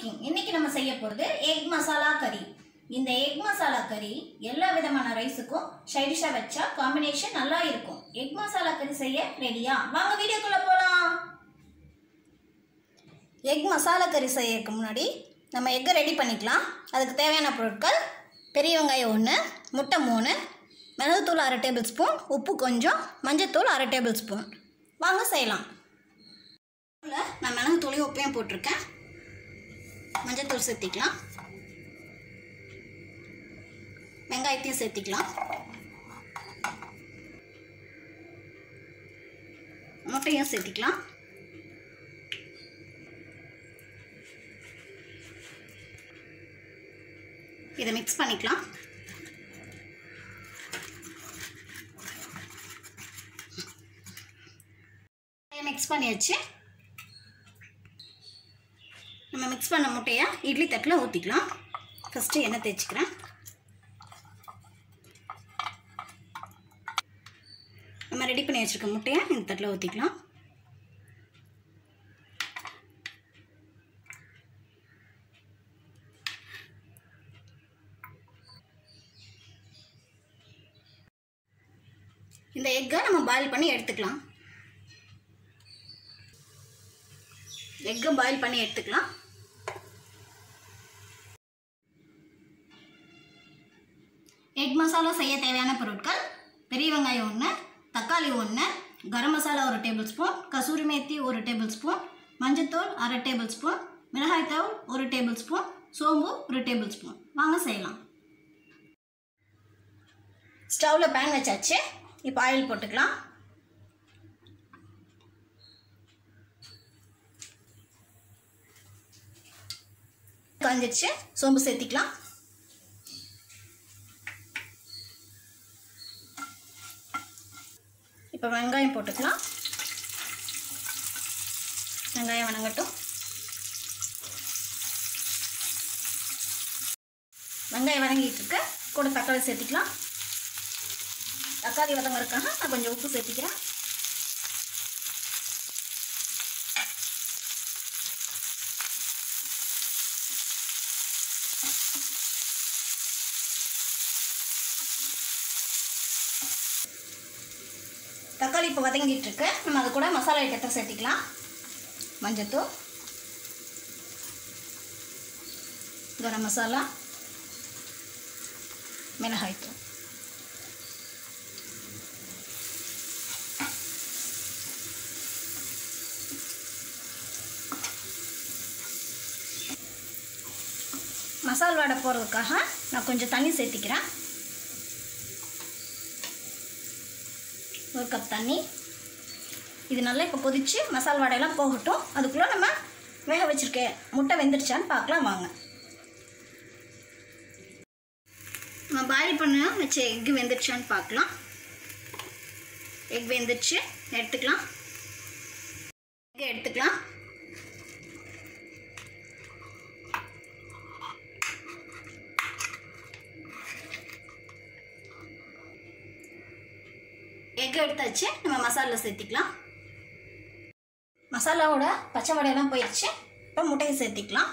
cooking இன்னைக்கு நம்ம செய்ய போகிறது எக் மசாலா கறி இந்த எக் மசாலா கறி எல்லா விதமான ரைஸுக்கும் சைடிஷாக வச்சா காம்பினேஷன் நல்லா இருக்கும் எக் மசாலா கறி செய்ய ரெடியா வாங்க வீடியோக்குள்ளே போகலாம் எக் மசாலா கறி செய்யறதுக்கு முன்னாடி நம்ம எக்கை ரெடி பண்ணிக்கலாம் அதுக்கு தேவையான பொருட்கள் பெரிய வெங்காயம் ஒன்று முட்டை மூணு மிளகுத்தூள் அரை டேபிள் ஸ்பூன் உப்பு கொஞ்சம் மஞ்சத்தூள் அரை டேபிள் ஸ்பூன் வாங்க செய்யலாம் நான் மிளகுத்தூளையும் உப்பையும் போட்டிருக்கேன் மஞ்சத்தூள் சேர்த்திக்கலாம் வெங்காயத்தையும் சேர்த்திக்கலாம் முட்டையும் சேர்த்திக்கலாம் இதை மிக்ஸ் பண்ணிக்கலாம் மிக்ஸ் பண்ணியாச்சு நம்ம மிக்ஸ் பண்ண முட்டையை இட்லி தட்டில் ஊற்றிக்கலாம் ஃபஸ்ட்டு எண்ணெய் தேய்ச்சிக்கிறேன் நம்ம ரெடி பண்ணி வச்சுருக்க முட்டையை இந்த தட்டில் ஊற்றிக்கலாம் இந்த எக்கை நம்ம பாயில் பண்ணி எடுத்துக்கலாம் எக்கை பாயில் பண்ணி எடுத்துக்கலாம் எக் மசாலா செய்ய தேவையான பொருட்கள் பெரிய வெங்காயம் ஒன்று தக்காளி ஒன்று கரம் மசாலா ஒரு டேபிள் ஸ்பூன் கசூரி மேத்தி ஒரு டேபிள் ஸ்பூன் மஞ்சத்தூள் அரை டேபிள் ஸ்பூன் மிளகாய்த்தூள் ஒரு டேபிள் ஸ்பூன் சோம்பு ஒரு டேபிள் ஸ்பூன் வாங்க செய்யலாம் ஸ்டவ்வில் பேன் வச்சாச்சு இப்போ ஆயில் போட்டுக்கலாம் காஞ்சிருச்சு சோம்பு சேர்த்திக்கலாம் இப்போ வெங்காயம் போட்டுக்கலாம் வெங்காயம் வணங்கட்டும் வெங்காயம் வதங்கிட்டு இருக்கு கூட தக்காளி சேர்த்திக்கலாம் தக்காளி வதங்கறதுக்காக நான் கொஞ்சம் உப்பு சேர்த்திக்கிறேன் தக்காளி இப்போ வதங்கிட்டு இருக்கு நம்ம அது கூட மசாலா ஐட்டத்தை சேர்த்திக்கலாம் மஞ்சத்தூள் கரம் மசாலா மிளகாய்த்தூள் மசால் வடை போடுறதுக்காக நான் கொஞ்சம் தண்ணி சேர்த்திக்கிறேன் ஒரு கப் தண்ணி இது நல்லா இப்போ கொதித்து மசால் வடையெல்லாம் போகட்டும் அதுக்குள்ளே நம்ம வேக வச்சுருக்க முட்டை வெந்துருச்சான்னு பார்க்கலாம் வாங்க நம்ம பாயில் பண்ண வச்ச எக்கு வெந்துருச்சான்னு பார்க்கலாம் எக் வெந்துருச்சு எடுத்துக்கலாம் எக்கு எடுத்துக்கலாம் எக் எடுத்தாச்சு நம்ம மசாலா சேர்த்திக்கலாம் மசாலாவோட பச்சை வடையெல்லாம் போயிடுச்சு இப்போ முட்டையை சேர்த்திக்கலாம்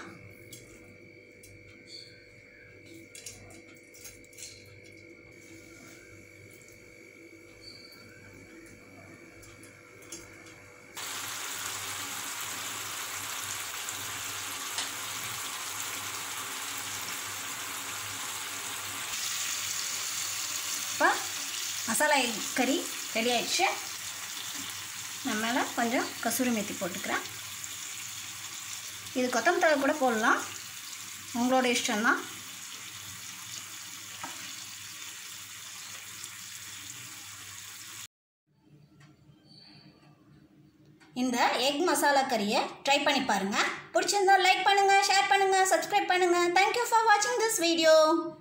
இப்போ மசாலா கறி ரெடி ஆயிடுச்சு நான் மேலே கொஞ்சம் கசூரி மேத்தி போட்டுக்கிறேன் இது கொத்தமல்லி கூட போடலாம் உங்களோட இஷ்டம்தான் இந்த எக் மசாலா கறியை ட்ரை பண்ணி பாருங்கள் பிடிச்சிருந்தா லைக் பண்ணுங்கள் ஷேர் பண்ணுங்கள் சப்ஸ்கிரைப் பண்ணுங்கள் தேங்க்யூ ஃபார் வாட்சிங் திஸ் வீடியோ